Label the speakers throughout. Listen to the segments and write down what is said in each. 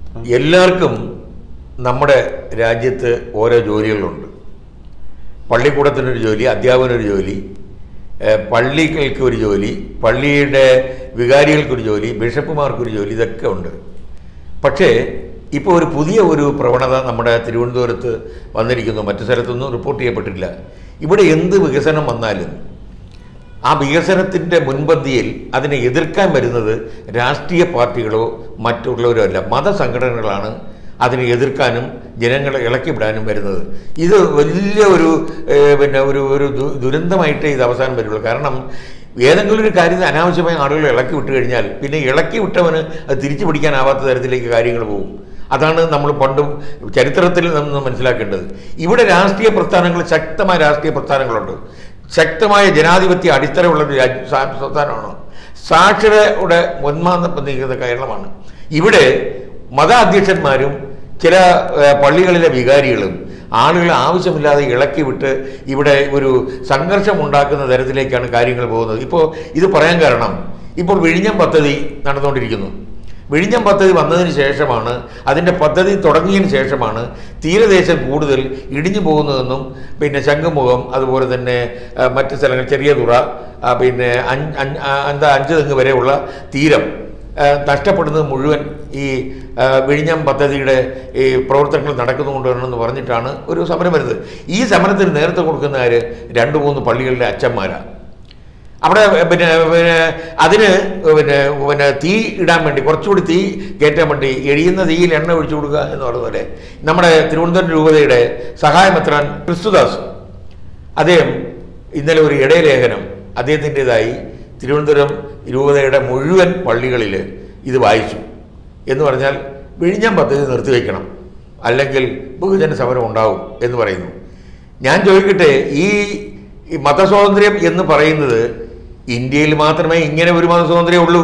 Speaker 1: എല്ലാവർക്കും നമ്മുടെ രാജ്യത്ത് ഓരോ ജോലികളുണ്ട് പള്ളിക്കൂടത്തിനൊരു ജോലി അധ്യാപകനൊരു ജോലി ഏഹ് പള്ളികൾക്ക് ഒരു ജോലി പള്ളിയുടെ വികാരികൾക്കൊരു ജോലി ബിഷപ്പുമാർക്കൊരു ജോലി ഇതൊക്കെ ഉണ്ട് പക്ഷേ ഇപ്പോൾ ഒരു പുതിയ ഒരു പ്രവണത നമ്മുടെ തിരുവനന്തപുരത്ത് വന്നിരിക്കുന്നു മറ്റു സ്ഥലത്തൊന്നും റിപ്പോർട്ട് ചെയ്യപ്പെട്ടിട്ടില്ല ഇവിടെ എന്ത് വികസനം വന്നാലും ആ വികസനത്തിൻ്റെ മുൻപന്തിയിൽ അതിനെ എതിർക്കാൻ വരുന്നത് രാഷ്ട്രീയ പാർട്ടികളോ മറ്റുള്ളവരോ അല്ല മതസംഘടനകളാണ് അതിനെ എതിർക്കാനും ജനങ്ങളെ ഇളക്കിവിടാനും വരുന്നത് ഇത് വലിയ ഒരു ഏഹ്, പിന്നെ ഒരു ഒരു ദു- ദുരന്തമായിട്ടേ ഇത് അവസാനം വരുള്ളൂ കാരണം ഏതെങ്കിലും ഒരു കാര്യത്തിൽ അനാവശ്യമായ ആളുകളെ ഇളക്കി വിട്ട് കഴിഞ്ഞാൽ പിന്നെ ഇളക്കി വിട്ടവന് അത് തിരിച്ചു പിടിക്കാനാവാത്ത തരത്തിലേക്ക് കാര്യങ്ങൾ പോകും അതാണ് നമ്മൾ പണ്ടും ചരിത്രത്തിൽ നിന്ന് മനസ്സിലാക്കേണ്ടത് ഇവിടെ രാഷ്ട്രീയ പ്രസ്ഥാനങ്ങൾ ശക്തമായ രാഷ്ട്രീയ പ്രസ്ഥാനങ്ങളുണ്ട് ശക്തമായ ജനാധിപത്യ അടിത്തറയുള്ള ഒരു രാജ്യ സാ- സംസ്ഥാനമാണ് സാക്ഷരയുടെ ഒന്നാം നിൽക്കുന്ന കേരളമാണ് ഇവിടെ മത അധ്യക്ഷന്മാരും ചില ഏഹ്, പള്ളികളിലെ വികാരികളും ആളുകളെ ആവശ്യമില്ലാതെ ഇളക്കി വിട്ട് ഇവിടെ ഒരു സംഘർഷം ഉണ്ടാക്കുന്ന തരത്തിലേക്കാണ് കാര്യങ്ങൾ പോകുന്നത് ഇപ്പോൾ ഇത് പറയാൻ കാരണം ഇപ്പോൾ വിഴിഞ്ഞം പദ്ധതി നടന്നുകൊണ്ടിരിക്കുന്നു വിഴിഞ്ഞം പദ്ധതി വന്നതിന് ശേഷമാണ് അതിൻ്റെ പദ്ധതി തുടങ്ങിയതിന് ശേഷമാണ് തീരദേശം കൂടുതൽ ഇടിഞ്ഞു പോകുന്നതെന്നും പിന്നെ ശംഖുമുഖം അതുപോലെ തന്നെ ആ, മറ്റ് സ്ഥലങ്ങൾ ചെറിയ തുറ ആ, പിന്നെ അഞ്ച് അഞ്ച് ആ, എന്താ അഞ്ച് തെങ്ങ് വരെയുള്ള തീരം ആ, നഷ്ടപ്പെടുന്നത് മുഴുവൻ ഈ ആ, വിഴിഞ്ഞം പദ്ധതിയുടെ ഈ പ്രവർത്തനങ്ങൾ നടക്കുന്നുകൊണ്ടാണെന്ന് പറഞ്ഞിട്ടാണ് ഒരു സമരം വരുന്നത് ഈ സമരത്തിന് നേതൃത്വം കൊടുക്കുന്ന ആര് രണ്ട് മൂന്ന് പള്ളികളിലെ അച്ഛന്മാരാണ് അവിടെ പിന്നെ പിന്നെ അതിന് പിന്നെ പിന്നെ തീ ഇടാൻ വേണ്ടി കുറച്ചുകൂടി തീ കയറ്റാൻ വേണ്ടി എരിയുന്ന തീയിൽ എണ്ണ ഒഴിച്ചു കൊടുക്കുക എന്ന് പറഞ്ഞ നമ്മുടെ തിരുവനന്തപുരം രൂപതയുടെ സഹായമെത്രാൻ ക്രിസ്തുദാസ് അദ്ദേഹം ഇന്നലെ ഒരു ഇടയലേഖനം അദ്ദേഹത്തിൻ്റെതായി തിരുവനന്തപുരം രൂപതയുടെ മുഴുവൻ പള്ളികളിൽ ഇത് വായിച്ചു എന്ന് പറഞ്ഞാൽ വിഴിഞ്ഞം പദ്ധതി നിർത്തിവെക്കണം അല്ലെങ്കിൽ ബഹുജന സമരം ഉണ്ടാവും എന്ന് പറയുന്നു ഞാൻ ചോദിക്കട്ടെ ഈ ഈ മതസ്വാതന്ത്ര്യം എന്ന് പറയുന്നത് ഇന്ത്യയിൽ മാത്രമേ ഇങ്ങനെ ഒരു മതസ്വാതന്ത്ര്യം ഉള്ളൂ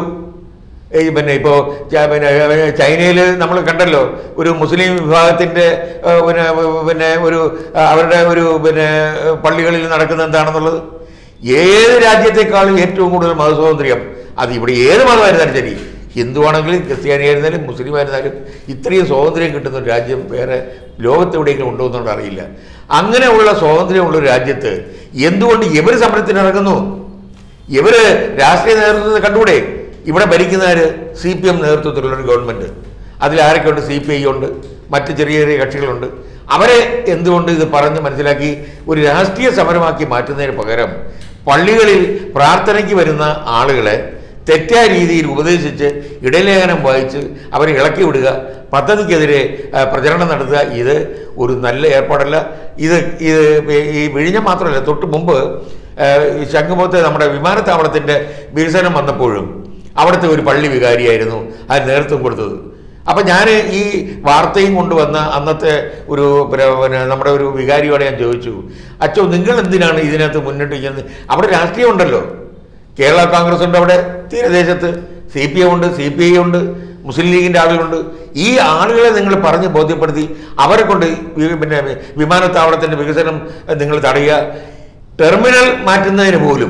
Speaker 1: ഈ പിന്നെ ഇപ്പോൾ പിന്നെ ചൈനയിൽ നമ്മൾ കണ്ടല്ലോ ഒരു മുസ്ലിം വിഭാഗത്തിൻ്റെ ഏഹ്, പിന്നെ പിന്നെ ഒരു ആ, അവരുടെ ഒരു പിന്നെ പള്ളികളിൽ നടക്കുന്ന എന്താണെന്നുള്ളത് ഏത് രാജ്യത്തെക്കാളും ഏറ്റവും കൂടുതൽ മതസ്വാതന്ത്ര്യം അത് ഇവിടെ ഏത് മതമായിരുന്നാലും ശരി ഹിന്ദു ആണെങ്കിലും ക്രിസ്ത്യാനി ആയിരുന്നാലും മുസ്ലിം ആയിരുന്നാലും ഇത്രയും സ്വാതന്ത്ര്യം കിട്ടുന്ന ഒരു രാജ്യം വേറെ ലോകത്തെവിടെയെങ്കിലും ഉണ്ടോ എന്നുള്ളത് അറിയില്ല അങ്ങനെയുള്ള സ്വാതന്ത്ര്യമുള്ള ഒരു രാജ്യത്ത് എന്തുകൊണ്ട് ഇവർ സമരത്തിന് ഇറങ്ങുന്നു ഇവര് രാഷ്ട്രീയ നേതൃത്വത്തെ കണ്ടുകൂടെ ഇവിടെ ഭരിക്കുന്നവര് സി പി എം നേതൃത്വത്തിലുള്ള ഒരു ഗവൺമെന്റ് അതിൽ ആരൊക്കെയുണ്ട് സി പി ഐ ഉണ്ട് മറ്റ് ചെറിയ ചെറിയ കക്ഷികളുണ്ട് അവരെ എന്തുകൊണ്ട് ഇത് പറഞ്ഞ് മനസ്സിലാക്കി ഒരു രാഷ്ട്രീയ സമരമാക്കി മാറ്റുന്നതിന് പകരം പള്ളികളിൽ പ്രാർത്ഥനയ്ക്ക് വരുന്ന ആളുകളെ തെറ്റായ രീതിയിൽ ഉപദേശിച്ച് ഇടലേഖനം വായിച്ച് അവരെ ഇളക്കി വിടുക പദ്ധതിക്കെതിരെ ആ, പ്രചരണം നടത്തുക ഇത് ഒരു നല്ല ഏർപ്പാടല്ല ഇത് ഇത് ഈ വിഴിഞ്ഞം മാത്രമല്ല തൊട്ട് മുമ്പ് ആ, ഈ ശംഖുമുഖത്തെ നമ്മുടെ വിമാനത്താവളത്തിൻ്റെ വികസനം വന്നപ്പോഴും അവിടുത്തെ ഒരു പള്ളി വികാരിയായിരുന്നു അതിന് നേതൃത്വം കൊടുത്തത് അപ്പം ഞാൻ ഈ വാർത്തയും കൊണ്ടുവന്ന അന്നത്തെ ഒരു പിന്നെ പിന്നെ നമ്മുടെ ഒരു വികാരിയോടെ ഞാൻ ചോദിച്ചു അച്ചോ നിങ്ങൾ എന്തിനാണ് ഇതിനകത്ത് മുന്നിട്ട് നിൽക്കുന്നത് അവിടെ രാഷ്ട്രീയം ഉണ്ടല്ലോ കേരള കോൺഗ്രസ് ഉണ്ട് അവിടെ തീരദേശത്ത് സി പി എം ഉണ്ട് സി പി ഐ ഉണ്ട് മുസ്ലിം ലീഗിൻ്റെ ആളുകളുണ്ട് ഈ ആളുകളെ നിങ്ങൾ പറഞ്ഞ് ബോധ്യപ്പെടുത്തി അവരെ കൊണ്ട് വി- പിന്നെ വിമാനത്താവളത്തിൻ്റെ വികസനം നിങ്ങൾ തടയുക ടെർമിനൽ മാറ്റുന്നതിന് പോലും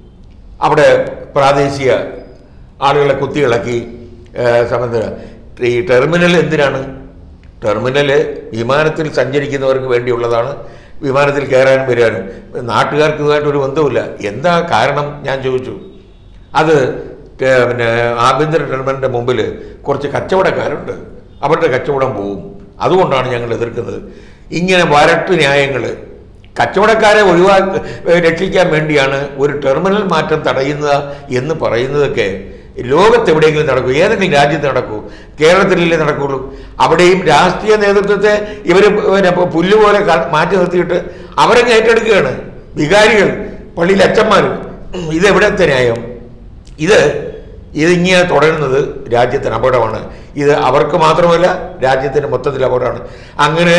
Speaker 1: അവിടെ പ്രാദേശിക ആളുകളെ കുത്തിയിളക്കി സംബന്ധിച്ച ഈ ടെർമിനൽ എന്തിനാണ് ടെർമിനൽ വിമാനത്തിൽ സഞ്ചരിക്കുന്നവർക്ക് വേണ്ടിയുള്ളതാണ് വിമാനത്തിൽ കയറാനും വരാനും നാട്ടുകാർക്ക് ഇതുമായിട്ടൊരു ബന്ധവുമില്ല എന്താ കാരണം ഞാൻ ചോദിച്ചു അത് ടെ- പിന്നെ ആഭ്യന്തര ടെർമിനലിൻ്റെ മുമ്പിൽ കുറച്ച് കച്ചവടക്കാരുണ്ട് അവരുടെ കച്ചവടം പോവും അതുകൊണ്ടാണ് ഞങ്ങൾ എതിർക്കുന്നത് ഇങ്ങനെ വരട്ടു ന്യായങ്ങൾ കച്ചവടക്കാരെ ഒഴിവാക്കി രക്ഷിക്കാൻ വേണ്ടിയാണ് ഒരു ടെർമിനൽ മാറ്റം തടയുന്നത് എന്ന് പറയുന്നതൊക്കെ ലോകത്തെവിടെയെങ്കിലും നടക്കൂ ഏതെങ്കിലും രാജ്യത്ത് നടക്കൂ കേരളത്തിലല്ലേ നടക്കുള്ളൂ അവിടെയും രാഷ്ട്രീയ നേതൃത്വത്തെ ഇവർ പിന്നെ പുല്ല് പോലെ ക- മാറ്റി നിർത്തിയിട്ട് അവരെ ഏറ്റെടുക്കുകയാണ് വികാരികൾ പള്ളിയിലെ അച്ഛന്മാർ ഇതെവിടത്തെ ന്യായം ഇത് ഇതിങ്ങനെ തുടരുന്നത് രാജ്യത്തിന് അപകടമാണ് ഇത് അവർക്ക് മാത്രമല്ല രാജ്യത്തിന് മൊത്തത്തിൽ അപകടമാണ് അങ്ങനെ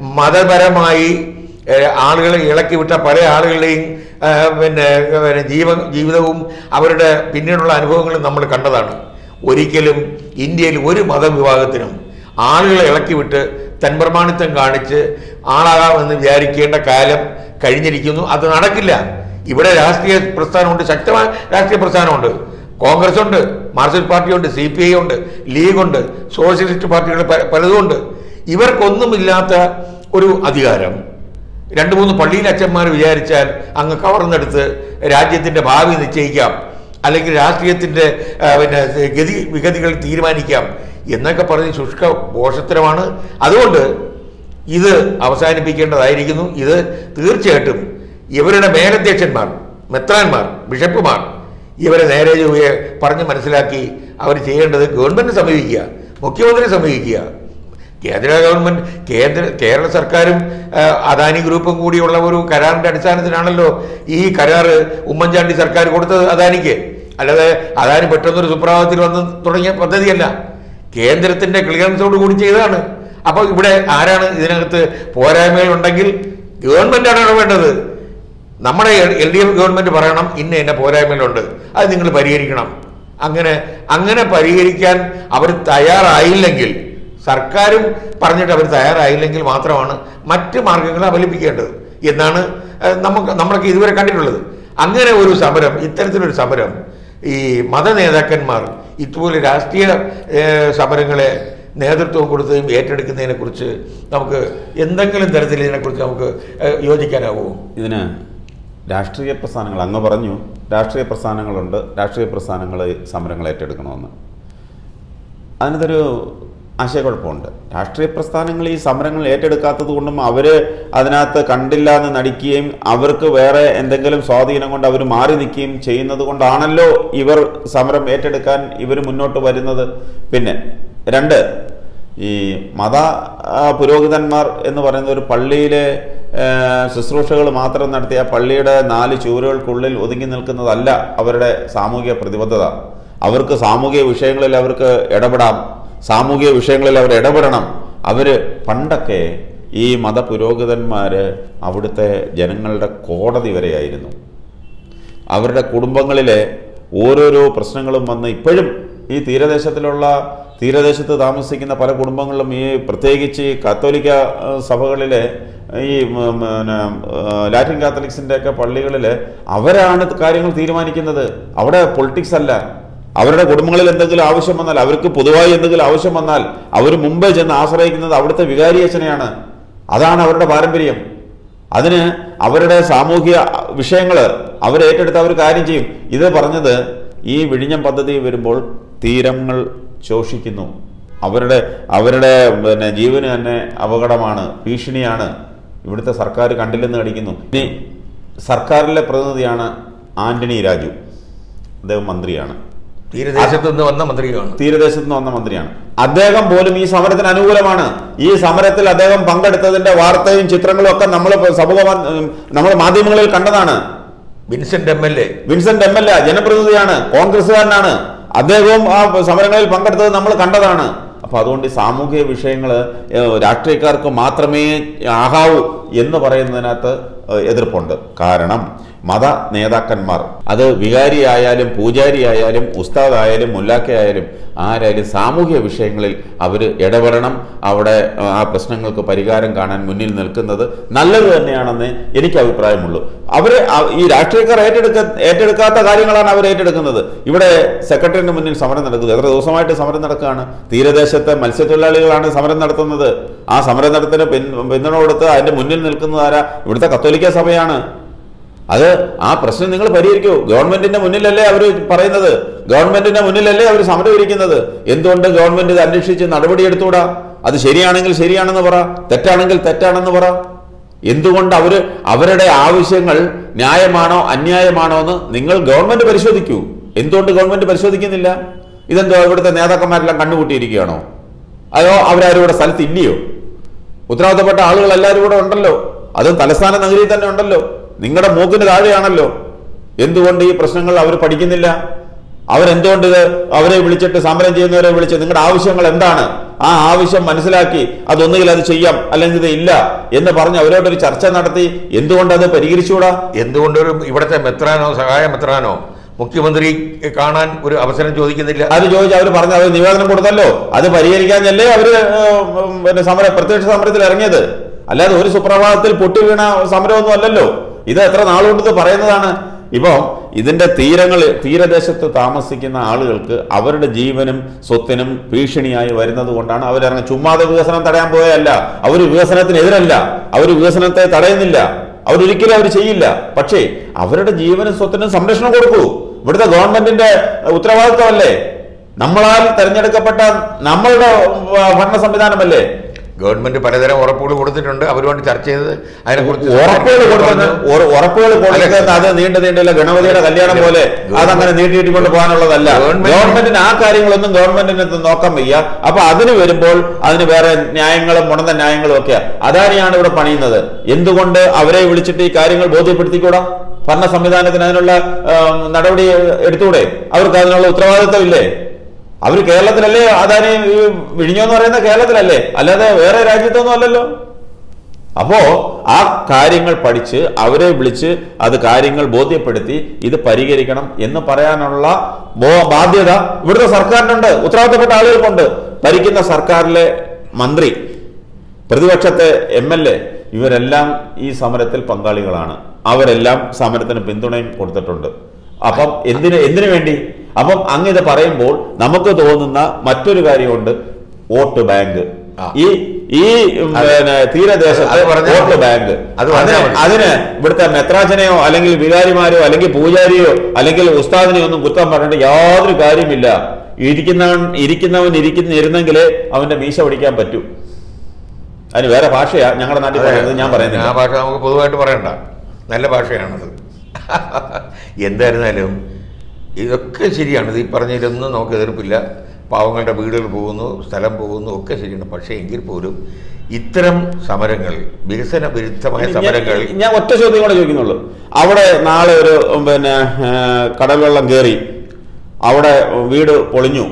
Speaker 1: മതപരമായി ഏഹ്, ആളുകളെ ഇളക്കി വിട്ട പല ആളുകളുടെയും ഏഹ്, പിന്നെ പിന്നെ ജീവ ജീവിതവും അവരുടെ പിന്നീടുള്ള അനുഭവങ്ങളും നമ്മൾ കണ്ടതാണ് ഒരിക്കലും ഇന്ത്യയിൽ ഒരു മതവിഭാഗത്തിനും ആളുകളെ ഇളക്കി വിട്ട് തൻപ്രമാണിത്വം കാണിച്ച് ആളാകാമെന്ന് വിചാരിക്കേണ്ട കാലം കഴിഞ്ഞിരിക്കുന്നു അത് നടക്കില്ല ഇവിടെ രാഷ്ട്രീയ പ്രസ്ഥാനമുണ്ട് ശക്തമായ രാഷ്ട്രീയ പ്രസ്ഥാനമുണ്ട് കോൺഗ്രസ് ഉണ്ട് മാർക്സിസ്റ്റ് പാർട്ടിയുണ്ട് സി പി ഐ ഉണ്ട് ലീഗുണ്ട് സോഷ്യലിസ്റ്റ് പാർട്ടികൾ പ- പലതുമുണ്ട് ഇവർക്കൊന്നുമില്ലാത്ത ഒരു അധികാരം രണ്ട് മൂന്ന് പള്ളിയിലെ അച്ഛന്മാർ വിചാരിച്ചാൽ അങ്ങ് കവർന്നെടുത്ത് രാജ്യത്തിന്റെ ഭാവി നിശ്ചയിക്കാം അല്ലെങ്കിൽ രാഷ്ട്രീയത്തിന്റെ ആ, പിന്നെ ഗതി വിഗതികൾ തീരുമാനിക്കാം എന്നൊക്കെ പറഞ്ഞ് ശുഷ്ക പോഷത്തരമാണ് അതുകൊണ്ട് ഇത് അവസാനിപ്പിക്കേണ്ടതായിരിക്കുന്നു ഇത് തീർച്ചയായിട്ടും ഇവരുടെ മേലധ്യക്ഷന്മാർ മെത്രാന്മാർ ബിഷപ്പുമാർ ഇവരെ നേരെ ചൊവ്വയെ പറഞ്ഞ് മനസ്സിലാക്കി അവർ ചെയ്യേണ്ടത് ഗവൺമെന്റ് സമീപിക്കുക മുഖ്യമന്ത്രി സമീപിക്കുക കേന്ദ്ര ഗവൺമെന്റ് കേന്ദ്ര കേരള സർക്കാരും ആ, അദാനി ഗ്രൂപ്പും കൂടിയുള്ള ഒരു കരാറിന്റെ അടിസ്ഥാനത്തിലാണല്ലോ ഈ കരാറ് ഉമ്മൻചാണ്ടി സർക്കാർ കൊടുത്തത് അദാനിക്ക് അല്ലാതെ അദാനി പെട്ടെന്നൊരു സുപ്രഭാതത്തിൽ വന്ന് തുടങ്ങിയ പദ്ധതിയല്ല കേന്ദ്രത്തിന്റെ ക്ലിയറൻസോട് കൂടി ചെയ്തതാണ് അപ്പോൾ ഇവിടെ ആരാണ് ഇതിനകത്ത് പോരായ്മകൾ ഉണ്ടെങ്കിൽ ഗവൺമെന്റാണ് ഇടപെടേണ്ടത് നമ്മുടെ എൽ ഡി എഫ് ഗവൺമെന്റ് പറയണം ഇന്ന ഇന്ന പോരായ്മകളുണ്ട് അത് നിങ്ങൾ പരിഹരിക്കണം അങ്ങനെ അങ്ങനെ പരിഹരിക്കാൻ അവർ തയ്യാറായില്ലെങ്കിൽ സർക്കാരും പറഞ്ഞിട്ട് അവർ തയ്യാറായില്ലെങ്കിൽ മാത്രമാണ് മറ്റ് മാർഗങ്ങൾ അവലംബിക്കേണ്ടത് എന്നാണ് ഏഹ്, നമുക്ക് നമ്മളൊക്കെ ഇതുവരെ കണ്ടിട്ടുള്ളത് അങ്ങനെ ഒരു സമരം ഇത്തരത്തിലൊരു സമരം ഈ മത നേതാക്കന്മാർ ഇതുപോലെ രാഷ്ട്രീയ ഏഹ്, സമരങ്ങളെ നേതൃത്വം കൊടുത്തതും ഏറ്റെടുക്കുന്നതിനെ കുറിച്ച് നമുക്ക് എന്തെങ്കിലും തരത്തിൽ ഇതിനെക്കുറിച്ച് നമുക്ക് ഏഹ്, യോജിക്കാനാവുമോ
Speaker 2: ഇതിന് രാഷ്ട്രീയ പ്രസ്ഥാനങ്ങൾ അങ്ങ് പറഞ്ഞു രാഷ്ട്രീയ പ്രസ്ഥാനങ്ങളുണ്ട് രാഷ്ട്രീയ പ്രസ്ഥാനങ്ങൾ സമരങ്ങൾ ഏറ്റെടുക്കണമെന്ന് അതിനകത്തൊരു ആശയക്കുഴപ്പമുണ്ട് രാഷ്ട്രീയ പ്രസ്ഥാനങ്ങൾ ഈ സമരങ്ങൾ ഏറ്റെടുക്കാത്തത് കൊണ്ടും അവർ അതിനകത്ത് കണ്ടില്ല എന്ന് നടിക്കുകയും അവർക്ക് വേറെ എന്തെങ്കിലും സ്വാധീനം കൊണ്ട് അവർ മാറി നിൽക്കുകയും ചെയ്യുന്നത് കൊണ്ടാണല്ലോ ഇവർ സമരം ഏറ്റെടുക്കാൻ ഇവർ മുന്നോട്ട് വരുന്നത് പിന്നെ രണ്ട് ഈ മത ആ, പുരോഹിതന്മാർ എന്ന് പറയുന്ന ഒരു പള്ളിയിലെ ശുശ്രൂഷകൾ മാത്രം നടത്തിയ പള്ളിയുടെ നാല് ചുവരുകൾക്കുള്ളിൽ ഒതുങ്ങി നിൽക്കുന്നതല്ല അവരുടെ സാമൂഹിക പ്രതിബദ്ധത അവർക്ക് സാമൂഹിക വിഷയങ്ങളിൽ അവർക്ക് ഇടപെടാം സാമൂഹിക വിഷയങ്ങളിൽ അവർ ഇടപെടണം അവർ പണ്ടൊക്കെ ഈ മതപുരോഹിതന്മാർ അവിടുത്തെ ജനങ്ങളുടെ കോടതി വരെയായിരുന്നു അവരുടെ കുടുംബങ്ങളിലെ ഓരോരോ പ്രശ്നങ്ങളും വന്ന് ഇപ്പോഴും ഈ തീരദേശത്തിലുള്ള തീരദേശത്ത് താമസിക്കുന്ന പല കുടുംബങ്ങളിലും ഈ പ്രത്യേകിച്ച് ഈ കത്തോലിക്ക ആ, സഭകളിലെ ഈ ഉം, പിന്നെ ആ, ലാറ്റിൻ കാത്തലിക്സിൻ്റെ ഒക്കെ പള്ളികളിൽ അവരാണ് കാര്യങ്ങൾ തീരുമാനിക്കുന്നത് അവിടെ പൊളിറ്റിക്സ് അല്ല അവരുടെ കുടുംബങ്ങളിൽ എന്തെങ്കിലും ആവശ്യം വന്നാൽ അവർക്ക് പൊതുവായി എന്തെങ്കിലും ആവശ്യം വന്നാൽ അവർ മുമ്പേ ചെന്ന് ആശ്രയിക്കുന്നത് അവിടുത്തെ വികാരിയച്ഛനെയാണ് അതാണ് അവരുടെ പാരമ്പര്യം അതിന് അവരുടെ സാമൂഹിക വിഷയങ്ങൾ അവർ ഏറ്റെടുത്ത് അവർ കാര്യം ചെയ്യും ഇത് പറഞ്ഞത് ഈ വിഴിഞ്ഞം പദ്ധതി വരുമ്പോൾ തീരങ്ങൾ ശോഷിക്കുന്നു അവരുടെ അവരുടെ പിന്നെ ജീവന് തന്നെ അപകടമാണ് ഭീഷണിയാണ് ഇവിടുത്തെ സർക്കാർ കണ്ടില്ലെന്ന് കടിക്കുന്നു ഇനി സർക്കാരിലെ പ്രതിനിധിയാണ് ആന്റണി രാജു അദ്ദേഹം മന്ത്രിയാണ്
Speaker 1: തീരദേശത്ത് നിന്ന് വന്ന മന്ത്രിയാണ്
Speaker 2: തീരദേശത്ത് നിന്ന് വന്ന മന്ത്രിയാണ് അദ്ദേഹം പോലും ഈ സമരത്തിന് അനുകൂലമാണ് ഈ സമരത്തിൽ അദ്ദേഹം പങ്കെടുത്തതിന്റെ വാർത്തയും ചിത്രങ്ങളും ഒക്കെ നമ്മൾ സമൂഹ മാ- നമ്മൾ മാധ്യമങ്ങളിൽ കണ്ടതാണ്
Speaker 1: Vincent M L A
Speaker 2: Vincent M L A ജനപ്രതിനിധിയാണ് കോൺഗ്രസ്സുകാരനാണ് അദ്ദേഹവും ആ സമരങ്ങളിൽ പങ്കെടുത്തത് നമ്മൾ കണ്ടതാണ് അപ്പൊ അതുകൊണ്ട് ഈ സാമൂഹിക വിഷയങ്ങൾ രാഷ്ട്രീയക്കാർക്ക് മാത്രമേ ആകാവൂ എന്ന് പറയുന്നതിനകത്ത് ഏഹ്, എതിർപ്പുണ്ട് കാരണം മത നേതാക്കന്മാർ അത് വികാരിയായാലും പൂജാരിയായാലും ഉസ്താദായാലും മുല്ലാക്കയായാലും ആരായാലും സാമൂഹിക വിഷയങ്ങളിൽ അവർ ഇടപെടണം അവിടെ ആ പ്രശ്നങ്ങൾക്ക് പരിഹാരം കാണാൻ മുന്നിൽ നിൽക്കുന്നത് നല്ലത് തന്നെയാണെന്ന് എനിക്ക് അഭിപ്രായമുള്ളൂ അവർ ഈ രാഷ്ട്രീയക്കാർ ഏറ്റെടുക്ക ഏറ്റെടുക്കാത്ത കാര്യങ്ങളാണ് അവർ ഏറ്റെടുക്കുന്നത് ഇവിടെ സെക്രട്ടറിന്റെ മുന്നിൽ സമരം നടക്കുന്നത് എത്ര ദിവസമായിട്ട് സമരം നടക്കുകയാണ് തീരദേശത്തെ മത്സ്യത്തൊഴിലാളികളാണ് സമരം നടത്തുന്നത് ആ സമരം നടത്തിന് പിൻ- പിന്തുണ കൊടുത്ത് അതിന്റെ മുന്നിൽ നിൽക്കുന്നത് ആരാ ഇവിടുത്തെ കത്തോലിക്ക സഭയാണ് അത് ആ പ്രശ്നം നിങ്ങൾ പരിഹരിക്കൂ ഗവൺമെന്റിന്റെ മുന്നിലല്ലേ അവർ പറയുന്നത് ഗവൺമെന്റിന്റെ മുന്നിലല്ലേ അവർ സമരം ഇരിക്കുന്നത് എന്തുകൊണ്ട് ഗവൺമെന്റ് ഇത് അന്വേഷിച്ച് നടപടിയെടുത്തുകൂടാ അത് ശരിയാണെങ്കിൽ ശരിയാണെന്ന് പറ തെറ്റാണെങ്കിൽ തെറ്റാണെന്ന് പറ എന്തുകൊണ്ട് അവര് അവരുടെ ആവശ്യങ്ങൾ ന്യായമാണോ അന്യായമാണോ എന്ന് നിങ്ങൾ ഗവൺമെന്റ് പരിശോധിക്കൂ എന്തുകൊണ്ട് ഗവൺമെന്റ് പരിശോധിക്കുന്നില്ല ഇതെന്തോ ഇവിടുത്തെ നേതാക്കന്മാരെല്ലാം കണ്ണുകൂട്ടിയിരിക്കുകയാണോ അതോ അവരാരും ഇവിടെ സ്ഥലത്ത് ഇല്ലയോ ഉത്തരവാദിത്തപ്പെട്ട ആളുകൾ എല്ലാവരും ഇവിടെ ഉണ്ടല്ലോ അതും തലസ്ഥാന നഗരിയിൽ തന്നെ ഉണ്ടല്ലോ നിങ്ങളുടെ മൂക്കിന് താഴെയാണല്ലോ എന്തുകൊണ്ട് ഈ പ്രശ്നങ്ങൾ അവർ പഠിക്കുന്നില്ല അവരെന്തുകൊണ്ട് ഇത് അവരെ വിളിച്ചിട്ട് സമരം ചെയ്യുന്നവരെ വിളിച്ച് നിങ്ങളുടെ ആവശ്യങ്ങൾ എന്താണ് ആ ആവശ്യം മനസ്സിലാക്കി അതൊന്നുകിൽ അത് ചെയ്യാം അല്ലെങ്കിൽ ഇത് ഇല്ല എന്ന് പറഞ്ഞ് അവരോടൊരു ചർച്ച നടത്തി എന്തുകൊണ്ട് അത് പരിഹരിച്ചുകൂടാ
Speaker 1: എന്തുകൊണ്ടൊരു ഇവിടുത്തെ മെത്രാനോ സഹായ മെത്രാനോ മുഖ്യമന്ത്രി കാണാൻ ഒരു അവസരം ചോദിക്കുന്നില്ല
Speaker 2: അത് ചോദിച്ച് അവർ പറഞ്ഞു അവർ നിവേദനം കൊടുത്തല്ലോ അത് പരിഹരിക്കാഞ്ഞല്ലേ അവര് ഏഹ്, ഉം, പിന്നെ സമര പ്രത്യക്ഷ സമരത്തിൽ ഇറങ്ങിയത് അല്ലാതെ ഒരു സുപ്രഭാതത്തിൽ പൊട്ടി വീണ സമരമൊന്നും അല്ലല്ലോ ഇത് എത്ര നാളുകൊണ്ട് ഇത് പറയുന്നതാണ് ഇപ്പോൾ ഇതിന്റെ തീരങ്ങൾ തീരദേശത്ത് താമസിക്കുന്ന ആളുകൾക്ക് അവരുടെ ജീവനും സ്വത്തിനും ഭീഷണിയായി വരുന്നത് കൊണ്ടാണ് അവരിറങ്ങി ചുമ്മാതെ വികസനം തടയാൻ പോയല്ല അവർ വികസനത്തിനെതിരല്ല അവർ വികസനത്തെ തടയുന്നില്ല അവരൊരിക്കലും അവർ ചെയ്യില്ല പക്ഷേ അവരുടെ ജീവനും സ്വത്തിനും സംരക്ഷണം കൊടുക്കൂ ഇവിടുത്തെ ഗവൺമെന്റിന്റെ ഉത്തരവാദിത്വമല്ലേ നമ്മളാൽ തെരഞ്ഞെടുക്കപ്പെട്ട നമ്മളുടെ ഉം, ഭരണ സംവിധാനമല്ലേ
Speaker 1: ഗവൺമെന്റ് പലതരം ഉറപ്പുകൾ കൊടുത്തിട്ടുണ്ട് അവരുമായിട്ട് ചർച്ച ചെയ്ത് അതിനെക്കുറിച്ച്
Speaker 2: ഉറപ്പുകൾ കൊടുക്കുന്ന ഉറ- ഉറപ്പുകൾ കൊടുക്കുന്നത് അത് നീണ്ടു നീണ്ടില്ല ഗണപതിയുടെ കല്യാണം പോലെ അതങ്ങനെ നീട്ടിയിട്ടിക്കൊണ്ട് പോകാനുള്ളതല്ല
Speaker 1: ഗവൺമെന്റ്-
Speaker 2: ഗവൺമെന്റിന് ആ കാര്യങ്ങളൊന്നും ഗവൺമെന്റിന് ഇത് നോക്കാൻ വയ്യ അപ്പൊ അതിന് വരുമ്പോൾ അതിന് വേറെ ന്യായങ്ങളും മുടന്ന ന്യായങ്ങളും ഒക്കെ അദാനിയാണ് ഇവിടെ പണിയുന്നത് എന്തുകൊണ്ട് അവരെ വിളിച്ചിട്ട് ഈ കാര്യങ്ങൾ ബോധ്യപ്പെടുത്തിക്കൂടാ ഭരണ സംവിധാനത്തിന് അതിനുള്ള ആം, നടപടി എടുത്തൂടെ അവർക്ക് അതിനുള്ള ഉത്തരവാദിത്തമില്ലേ അവർ കേരളത്തിലല്ലേ അദാനി ഈ വിഴിഞ്ഞെന്ന് പറയുന്ന കേരളത്തിലല്ലേ അല്ലാതെ വേറെ രാജ്യത്തൊന്നും അല്ലല്ലോ അപ്പോ ആ കാര്യങ്ങൾ പഠിച്ച് അവരെ വിളിച്ച് അത് കാര്യങ്ങൾ ബോധ്യപ്പെടുത്തി ഇത് പരിഹരിക്കണം എന്ന് പറയാനുള്ള ബോ- ബാധ്യത ഇവിടുത്തെ സർക്കാരിനുണ്ട് ഉത്തരവാദിത്തപ്പെട്ട ആളുകൾക്കുണ്ട് ഭരിക്കുന്ന സർക്കാരിലെ മന്ത്രി പ്രതിപക്ഷത്തെ എം എൽ എ ഇവരെല്ലാം ഈ സമരത്തിൽ പങ്കാളികളാണ് അവരെല്ലാം സമരത്തിന് പിന്തുണയും കൊടുത്തിട്ടുണ്ട് അപ്പം എന്തിന് എന്തിനു വേണ്ടി അപ്പം അങ്ങ് ഇത് പറയുമ്പോൾ നമുക്ക് തോന്നുന്ന മറ്റൊരു കാര്യമുണ്ട് വോട്ട് ബാങ്ക്
Speaker 1: ആ.
Speaker 2: ഈ ഈ ഉം, പിന്നെ തീരദേശത്ത്
Speaker 1: അത് പറഞ്ഞാൽ
Speaker 2: വോട്ട്
Speaker 1: മതി.
Speaker 2: ബാങ്ക്
Speaker 1: അത് പറഞ്ഞാൽ
Speaker 2: അതിന്
Speaker 1: മതി.
Speaker 2: അതിന് ഇവിടുത്തെ മെത്രാച്ചനെയോ അല്ലെങ്കിൽ വികാരിമാരോ അല്ലെങ്കിൽ പൂജാരിയോ അല്ലെങ്കിൽ ഉസ്താദിനെയോ ഒന്നും കുറ്റം പറഞ്ഞിട്ട് യാതൊരു കാര്യമില്ല ഇരിക്കുന്നവൻ ഇരിക്കുന്നവൻ ഇരിക്കുന്ന ഇരുന്നെങ്കിലേ അവന്റെ മീശ പിടിക്കാൻ പറ്റൂ അതിന് വേറെ ഭാഷയാ ഞങ്ങളുടെ നാട്ടിൽ പറയുന്നത് ഞാൻ
Speaker 1: ആ
Speaker 2: പറയുന്നില്ല
Speaker 1: ഭാഷ നമുക്ക് പൊതുവായിട്ട് പറയണ്ട നല്ല ഭാഷയാണത് എന്തായിരുന്നാലും ഇതൊക്കെ ശരിയാണ് ഇത് ഈ പറഞ്ഞതിലൊന്നും നമുക്ക് എതിർപ്പില്ല പാവങ്ങളുടെ വീടുകൾ പോകുന്നു സ്ഥലം പോകുന്നു ഒക്കെ ശരിയാണ് പക്ഷേ എങ്കിൽ പോലും ഇത്തരം സമരങ്ങൾ വികസന വിരുദ്ധമായ സമരങ്ങൾ
Speaker 2: ഞാൻ- ഞാൻ ഒറ്റ ചോദ്യം കൂടെ ചോദിക്കുന്നുള്ളൂ അവിടെ നാളെ ഒരു ഉം, പിന്നെ ആ, കടൽ വെള്ളം കയറി അവിടെ വീട് പൊളിഞ്ഞു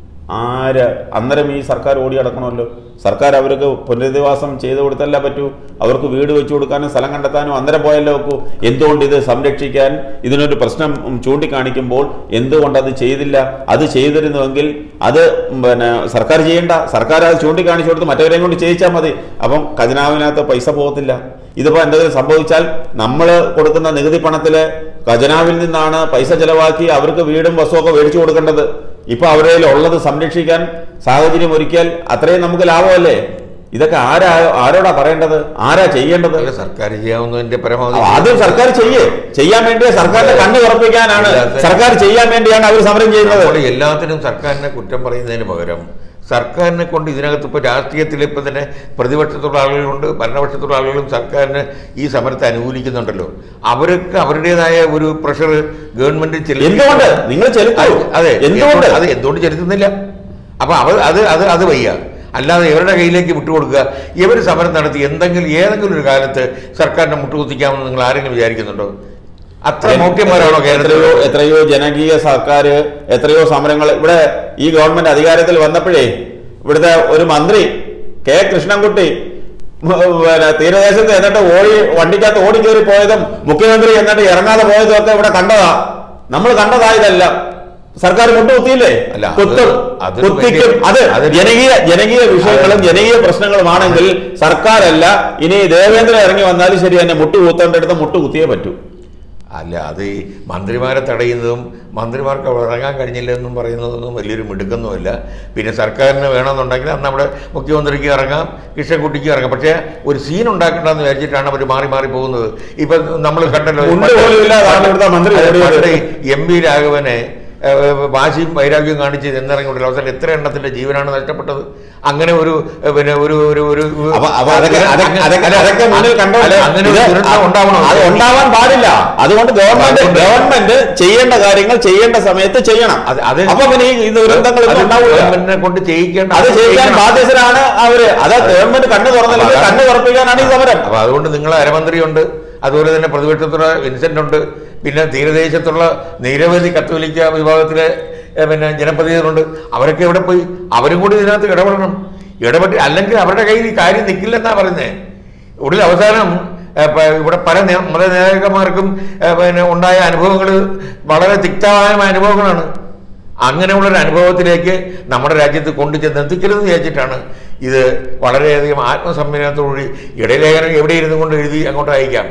Speaker 2: ആര് അന്നേരം ഈ സർക്കാർ ഓടി നടക്കണമല്ലോ സർക്കാർ അവർക്ക് പുനരധിവാസം ചെയ്തു കൊടുത്തല്ല പറ്റൂ അവർക്ക് വീട് വെച്ചു കൊടുക്കാനും സ്ഥലം കണ്ടെത്താനും അന്നേരം പോയല്ലോ വെക്കൂ എന്തുകൊണ്ട് ഇത് സംരക്ഷിക്കാൻ ഇതിനൊരു പ്രശ്നം ഉം, ചൂണ്ടിക്കാണിക്കുമ്പോൾ എന്തുകൊണ്ട് അത് ചെയ്തില്ല അത് ചെയ്തിരുന്നുവെങ്കിൽ അത് ഉം, പിന്നെ സർക്കാർ ചെയ്യേണ്ട സർക്കാർ അത് ചൂണ്ടിക്കാണിച്ചു കൊടുത്ത് മറ്റവരെയും കൊണ്ട് ചെയ്യിച്ചാൽ മതി അപ്പം ഖജനാവിനകത്ത് പൈസ പോകത്തില്ല ഇതിപ്പോ എന്തെങ്കിലും സംഭവിച്ചാൽ നമ്മൾ കൊടുക്കുന്ന നികുതി പണത്തില് ഖജനാവിൽ നിന്നാണ് പൈസ ചെലവാക്കി അവർക്ക് വീടും വസ്തുവൊക്കെ മേടിച്ചു കൊടുക്കേണ്ടത് ഇപ്പൊ അവരുടെ കയ്യിൽ ഉള്ളത് സംരക്ഷിക്കാൻ സാഹചര്യം ഒരുക്കിയാൽ അത്രയും നമുക്ക് ലാഭമല്ലേ ഇതൊക്കെ ആരാ ആരോടാ പറയേണ്ടത് ആരാ ചെയ്യേണ്ടത്
Speaker 1: അല്ല, സർക്കാർ ചെയ്യാവുന്നതിന്റെ പരമാവധി
Speaker 2: ആദ്യം സർക്കാർ ചെയ്യേ ചെയ്യാൻ വേണ്ടി സർക്കാരിന്റെ കണ്ണ് ഉറപ്പിക്കാനാണ് സർക്കാർ ചെയ്യാൻ വേണ്ടിയാണ് അവർ സമരം ചെയ്യുന്നത്
Speaker 1: നമ്മൾ എല്ലാത്തിനും സർക്കാരിനെ കുറ്റം പറയുന്നതിന് പകരം സർക്കാരിനെ കൊണ്ട് ഇതിനകത്ത് ഇപ്പോൾ രാഷ്ട്രീയത്തിൽ ഇപ്പം തന്നെ പ്രതിപക്ഷത്തുള്ള ആളുകളുണ്ട് ഭരണപക്ഷത്തുള്ള ആളുകളും സർക്കാരിന് ഈ സമരത്തെ അനുകൂലിക്കുന്നുണ്ടല്ലോ അവർക്ക് അവരുടേതായ ഒരു പ്രഷർ ഗവൺമെന്റ്
Speaker 2: എന്തുകൊണ്ട് നിങ്ങൾ ചെലുത്തൂ
Speaker 1: അതെ
Speaker 2: എന്തുകൊണ്ട്
Speaker 1: അത് എന്തുകൊണ്ട് ചെലുത്തുന്നില്ല അപ്പൊ അവർ അത് അത് അത് വയ്യ അല്ലാതെ ഇവരുടെ കയ്യിലേക്ക് വിട്ടുകൊടുക്കുക ഇവർ സമരം നടത്തി എന്തെങ്കിലും ഏതെങ്കിലും ഒരു കാലത്ത് സർക്കാരിനെ മുട്ടുകുത്തിക്കാമെന്ന് നിങ്ങൾ ആരെങ്കിലും വിചാരിക്കുന്നുണ്ടോ അത്ര മോക്യന്മാരാണോ കേരളത്തിൽ
Speaker 2: എത്രയോ എത്രയോ ജനകീയ സർക്കാർ എത്രയോ സമരങ്ങൾ ഇവിടെ ഈ ഗവൺമെന്റ് അധികാരത്തിൽ വന്നപ്പോഴേ ഇവിടുത്തെ ഒരു മന്ത്രി കെ കൃഷ്ണൻകുട്ടി ഉം, പിന്നെ തീരദേശത്ത് എന്നിട്ട് ഓടി വണ്ടിക്കകത്ത് ഓടി കയറി പോയതും മുഖ്യമന്ത്രി എന്നിട്ട് ഇറങ്ങാതെ പോയതും ഒക്കെ ഇവിടെ കണ്ടതാ നമ്മൾ കണ്ടതാ ഇതെല്ലാം സർക്കാർ മുട്ടുകുത്തിയില്ലേ
Speaker 1: അല്ല, അത്
Speaker 2: കുത്തും
Speaker 1: അതൊരു
Speaker 2: കുത്തിക്കും
Speaker 1: വലിയ-
Speaker 2: അത്
Speaker 1: അത്
Speaker 2: ജനകീയ ജനകീയ വിഷയങ്ങളും ജനകീയ പ്രശ്നങ്ങളുമാണെങ്കിൽ സർക്കാരല്ല ഇനി ദേവേന്ദ്രൻ ഇറങ്ങി വന്നാലും ശരി തന്നെ മുട്ടുകുത്തേണ്ടടുത്ത് മുട്ടുകുത്തിയേ പറ്റൂ
Speaker 1: അല്ല അത് ഈ മന്ത്രിമാരെ തടയുന്നതും മന്ത്രിമാർക്ക് അവിടെ ഇറങ്ങാൻ കഴിഞ്ഞില്ല എന്നും പറയുന്നതൊന്നും വലിയൊരു മിടുക്കൊന്നുമല്ല പിന്നെ സർക്കാരിന് വേണമെന്നുണ്ടെങ്കിൽ അന്ന് നമ്മുടെ മുഖ്യമന്ത്രിക്ക് ഇറങ്ങാം കൃഷ്ണൻകുട്ടിക്ക് ഇറങ്ങാം പക്ഷേ ഒരു സീൻ ഉണ്ടാക്കണ്ടെന്ന് വിചാരിച്ചിട്ടാണ് അവർ മാറി മാറി പോകുന്നത് ഇപ്പം നമ്മൾ കണ്ടല്ലോ
Speaker 2: മുണ്ട് പോലും ഇല്ലാതാണ് ഇവിടുത്തെ മന്ത്രി ഓടിയത്.
Speaker 1: എം വി രാഘവനെ ഏഹ്, വാശിയും വൈരാഗ്യവും കാണിച്ച് എന്നിറങ്ങിയിട്ടുള്ള അവസാനം എത്ര എണ്ണത്തിന്റെ ജീവനാണ് നഷ്ടപ്പെട്ടത് അങ്ങനെ ഒരു ഏഹ്, പിന്നെ ഒരു ഒരു ഒരു
Speaker 2: അപ്പൊ അപ്പൊ അതൊക്കെ അതൊക്കെ അതൊക്കെ അതൊക്കെ മുന്നിൽ കണ്ടോ
Speaker 1: അല്ല, അങ്ങനെ ഒരു
Speaker 2: ഇത്
Speaker 1: ദുരന്തം ഉണ്ടാവണോ
Speaker 2: അത് ഉണ്ടാവാൻ പാടില്ല അതുകൊണ്ട് ഗവൺമെന്റ്
Speaker 1: അതുകൊണ്ട്
Speaker 2: ഗവൺമെന്റ് ചെയ്യേണ്ട കാര്യങ്ങൾ ചെയ്യേണ്ട സമയത്ത് ചെയ്യണം
Speaker 1: അത് അത്
Speaker 2: അപ്പൊ പിന്നെ ഈ ദുരന്തങ്ങൾ
Speaker 1: അത്
Speaker 2: ഉണ്ടാവില്ല
Speaker 1: ഗവൺമെന്റിനെ കൊണ്ട് ചെയ്യിക്കേണ്ട
Speaker 2: അത് ചെയ്യാൻ
Speaker 1: ചെയ്യിക്കണം.
Speaker 2: ബാധ്യസ്ഥരാണ് അവര് അത് ഗവൺമെന്റ് കണ്ണു തുറന്നില്ലെങ്കിൽ
Speaker 1: അപ്പൊ
Speaker 2: കണ്ണു തുറപ്പിക്കാനാണ് ഈ സമരം
Speaker 1: അപ്പൊ അതുകൊണ്ട് നിങ്ങൾ അരമന്ത്രിയുണ്ട് അതുപോലെ തന്നെ പ്രതിപക്ഷത്തുള്ള വിൻസെന്റ് ഉണ്ട് പിന്നെ തീരദേശത്തുള്ള നിരവധി കത്തോലിക്ക വിഭാഗത്തിലെ ഏഹ്, പിന്നെ ജനപ്രതിനിധികളുണ്ട് അവരൊക്കെ എവിടെ പോയി അവരും കൂടി ഇതിനകത്ത് ഇടപെടണം ഇടപെട്ട് അല്ലെങ്കിൽ അവരുടെ കയ്യിൽ ഈ കാര്യം നിൽക്കില്ലെന്നാ പറയുന്നത് ഒടുവിൽ അവസാനം ഏഹ്, പ- ഇവിടെ പല നേ- മത നേതാക്കന്മാർക്കും ഏഹ്, പിന്നെ ഉണ്ടായ അനുഭവങ്ങൾ വളരെ തിക്തമായ അനുഭവങ്ങളാണ് അങ്ങനെയുള്ളൊരു അനുഭവത്തിലേക്ക് നമ്മുടെ രാജ്യത്ത് കൊണ്ടുചെന്ന് എത്തിക്കരുതെന്ന് വിചാരിച്ചിട്ടാണ് ഇത് വളരെയധികം ആത്മസംയമനത്തോടുകൂടി ഇടലേഖനം എവിടെ ഇരുന്നു കൊണ്ട് എഴുതി അങ്ങോട്ട് അയക്കാം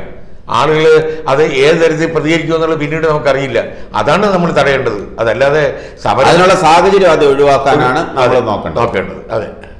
Speaker 1: ആളുകൾ അത് ഏത് തരത്തിൽ പ്രതികരിക്കും എന്നുള്ളത് പിന്നീട് നമുക്കറിയില്ല അതാണ് നമ്മൾ തടയേണ്ടത് അതല്ലാതെ സമരം
Speaker 2: അതിനുള്ള സാഹചര്യം അത് ഒഴിവാക്കാനാണ് നമ്മൾ
Speaker 1: അതെ,
Speaker 2: നോക്കേണ്ടത്
Speaker 1: നോക്കേണ്ടത് അതെ